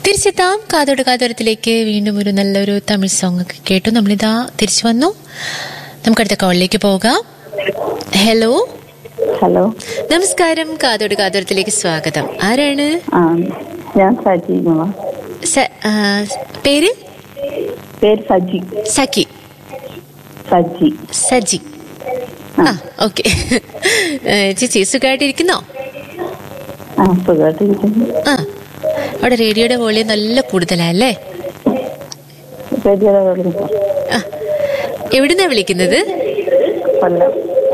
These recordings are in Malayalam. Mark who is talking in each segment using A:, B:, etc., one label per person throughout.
A: തിരിച്ചെത്താം കാതോട് കാതോരത്തിലേക്ക് വീണ്ടും ഒരു നല്ലൊരു തമിഴ് സോങ് ഒക്കെ കേട്ടു നമ്മളിതാ തിരിച്ചു വന്നു നമുക്കടുത്ത കോളിലേക്ക് പോകാം ഹലോ
B: ഹലോ
A: നമസ്കാരം കാതോട് കാതോരത്തിലേക്ക് സ്വാഗതം ആരാണ്
B: ആ ഞാൻ സജി കുമാർ
A: സ- ആ, പേര്
B: പേര് സജി
A: സഖി
B: സജി
A: സജി ആ ഓക്കെ ചേച്ചി സുഖമായിട്ടിരിക്കുന്നോ
B: ആ സുഖമായിട്ടിരിക്കുന്നു
A: ആ അവിടെ റേഡിയോയുടെ വോളിയം നല്ല കൂടുതലല്ലേ
B: റേഡിയോയുടെ വിളിക്കുന്നു
A: ആ എവിടുന്നാ വിളിക്കുന്നത്
B: കൊല്ലം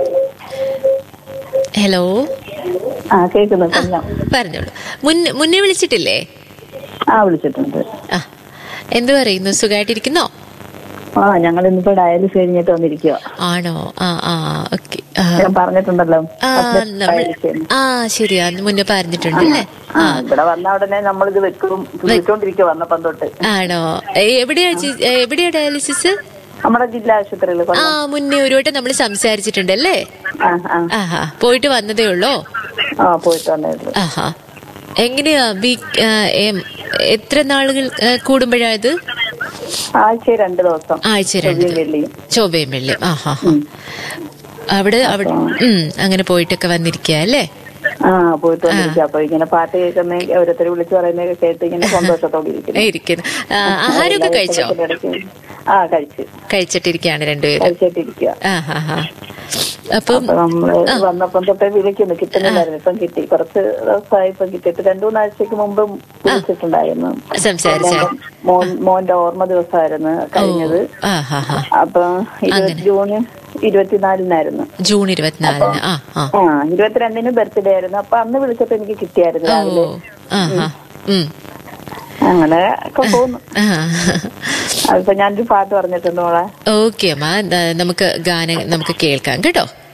A: ഹലോ
B: ആ കേൾക്കുന്നു
A: ആ
B: കൊല്ലം
A: പറഞ്ഞോളൂ മുന്നേ മുന്നേ വിളിച്ചിട്ടില്ലേ
B: ആ വിളിച്ചിട്ടുണ്ട്
A: ആ എന്തു പറയുന്നു സുഖമായിട്ടിരിക്കുന്നോ
B: ആ ഞങ്ങൾ ഇന്നിപ്പോ ഡയാലിസ് കഴിഞ്ഞിട്ട് വന്നിരിക്കുക
A: ആണോ ആ ആ ഓക്കെ
B: ഞാൻ പറഞ്ഞിട്ടുണ്ടല്ലോ
A: ആ
B: first
A: നമ്മൾ
B: dialysis ചെയ്യുന്നു.
A: ആ ശരിയാ അന്ന് മുന്നേ പറഞ്ഞിട്ടുണ്ട് അല്ലേ
B: ആ ഇവിടെ വന്ന ഉടനെ നമ്മളിത് വെക്കും വിളിച്ചോണ്ടിരിക്കുക വന്നപ്പം തൊട്ട്
A: ആണോ ഏ, എവിടെയാ ചേ- ഏ, എവിടെയാ ഡയാലിസിസ്
B: നമ്മുടെ ജില്ലാ ആശുപത്രിയിൽ
A: ആ മുന്നേ ഒരു വട്ടം നമ്മൾ സംസാരിച്ചിട്ടുണ്ടല്ലേ
B: ആ ആ
A: ആഹാ പോയിട്ട് വന്നതേ ഉള്ളോ
B: ആ പോയിട്ട് വന്നേ
A: ആഹാ എങ്ങനെയാ വീക്ക് ഏം, എത്ര നാളുകൾ ഏ, കൂടുമ്പോഴാ ഇത്
B: ആഴ്ച രണ്ട് ദിവസം
A: ആഴ്ച രണ്ട്
B: ചൊവ്വയും വെള്ളിയും
A: ചൊവ്വയും വെള്ളിയും ആഹാ അവിടെ അവിടെ ഉം അങ്ങനെ പോയിട്ടൊക്കെ വന്നിരിക്കുക അല്ലേ
B: ആ പോയിട്ട് വന്നിരിക്കുക അപ്പൊ ഇങ്ങനെ പാട്ട് കേൾക്കുന്ന ഓരോരുത്തർ വിളിച്ചു പറയുന്നതൊക്കെ കേട്ട് ഇങ്ങനെ സന്തോഷത്തോടെ ഇരിക്കുന്നു
A: ഇരിക്കുന്നു ആ, ആഹാരമൊക്കെ കഴിച്ചോ
B: ആ കഴിച്ചു
A: കഴിച്ചിട്ടിരിക്കുകയാണ് രണ്ടുപേരും
B: കഴിച്ചിട്ടിരിക്കുക
A: ആ ഹാ ഹാ അപ്പം
B: അപ്പൊ നമ്മള് വന്നപ്പം തൊട്ടേ വിളിക്കുന്നു കിട്ടുന്നില്ലായിരുന്നു ഇപ്പം കിട്ടി കുറച്ച് ദിവസമായി ഇപ്പം കിട്ടിയിട്ട് രണ്ടു മൂന്നാഴ്ചക്ക് മുമ്പ് വിളിച്ചിട്ടുണ്ടായിരുന്നു
A: സംസാരിച്ച
B: മോൻ മോന്റെ ഓർമ്മ ദിവസമായിരുന്നു കഴിഞ്ഞത്
A: ആ ഹാ ഹാ
B: അപ്പൊ ഇരുപത് ജൂൺ ഇരുപത്തിനാലിനായിരുന്നു
A: ജൂൺ ഇരുപത്തിനാലിന് ആ ആ
B: ആ ഇരുപത്തിരണ്ടിന് ബർത്ത്ഡേ ആയിരുന്നു അപ്പൊ അന്ന് വിളിച്ചപ്പോ എനിക്ക് കിട്ടിയായിരുന്നു
A: ഓ
B: രാവിലെ
A: ആ ഹാ ഉം
B: അങ്ങനെ ഒക്കെ പോകുന്നു
A: ആ
B: അതിപ്പോ ഞാനൊരു പാട്ട് പറഞ്ഞിട്ടുണ്ട് മോളെ
A: ഓക്കെ അമ്മ ദാ നമുക്ക് ഗാനം നമുക്ക് കേൾക്കാം കേട്ടോ